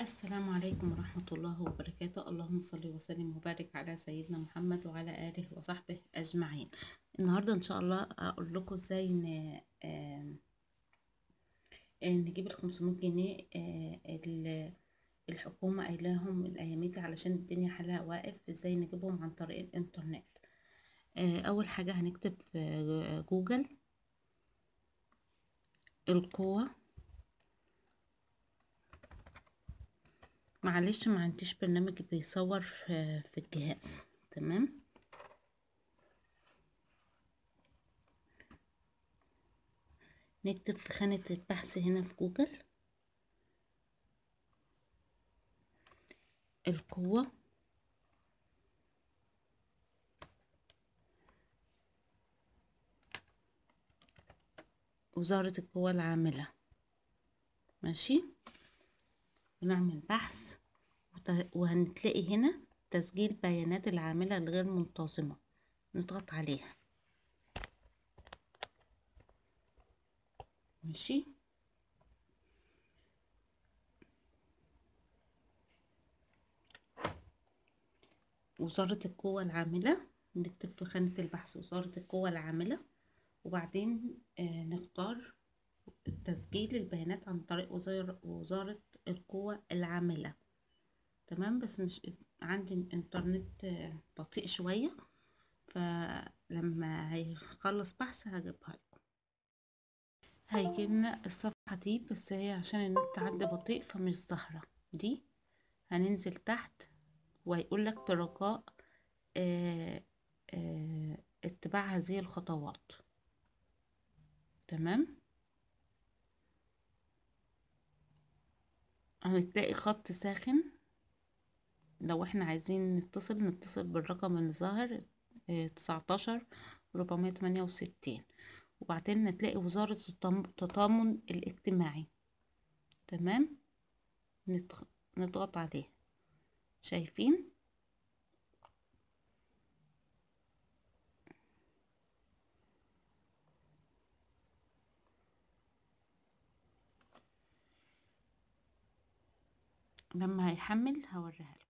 السلام عليكم ورحمة الله وبركاته اللهم صل وسلم وبارك على سيدنا محمد وعلى آله وصحبه أجمعين النهاردة إن شاء الله أقول لكم إزاي ن... آم، آه، نجيب الخمسمية جنيه آه، ال- الحكومة قايلاهم الأيام دي علشان الدنيا حالها واقف إزاي نجيبهم عن طريق الإنترنت آه، أول حاجة هنكتب في جوجل القوة معلش ما عنديش برنامج بيصور في في الجهاز تمام نكتب في خانة البحث هنا في جوجل القوة وزارة القوى العاملة ماشي ونعمل بحث وت- وهنتلاقي هنا تسجيل بيانات العاملة الغير منتظمة نضغط عليها ماشي وزارة القوى العاملة نكتب في خانة البحث وزارة القوى العاملة وبعدين آه نختار تسجيل البيانات عن طريق وزارة, وزارة القوى العاملة تمام بس مش عندي الانترنت آه، بطيء شوية فلما هيخلص بحث هجيبها لكم هيجيلنا الصفحة دي بس هي عشان النت عندي بطيء فمش ظاهرة دي هننزل تحت وهيقول لك برجاء آه آه اتباع هذه الخطوات تمام هتلاقي خط ساخن لو احنا عايزين نتصل نتصل بالرقم اللي ظاهر تسعتاشر ربعمية تمانية وستين وبعدين هتلاقي وزارة التضام- التضامن الاجتماعي تمام نضغ- نضغط عليه شايفين لما هيحمل هوريها لكم